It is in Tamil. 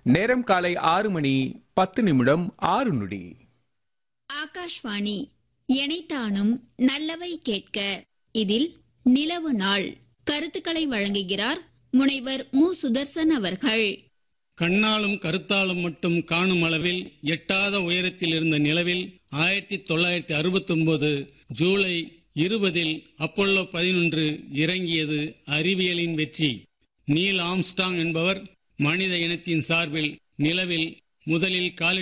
நேரம் காலை ஆறு மணி பத்து நிமிடம் ஆறு நொடி ஆகாஷ்வாணி எனைத்தானும் நல்லவை கேட்க இதில் நிலவு நாள் கருத்துக்களை வழங்குகிறார் முனைவர் மு சுதர்சன் அவர்கள் கண்ணாலும் கருத்தாலும் மட்டும் காணும் அளவில் எட்டாத உயரத்தில் இருந்த நிலவில் ஆயிரத்தி தொள்ளாயிரத்தி அறுபத்தி ஒன்பது ஜூலை இருபதில் அப்போலோ பதினொன்று இறங்கியது அறிவியலின் வெற்றி நீல் ஆம்ஸ்டாங் என்பவர் மனித இனத்தின் சார்பில் நிலவில் முதலில் கால்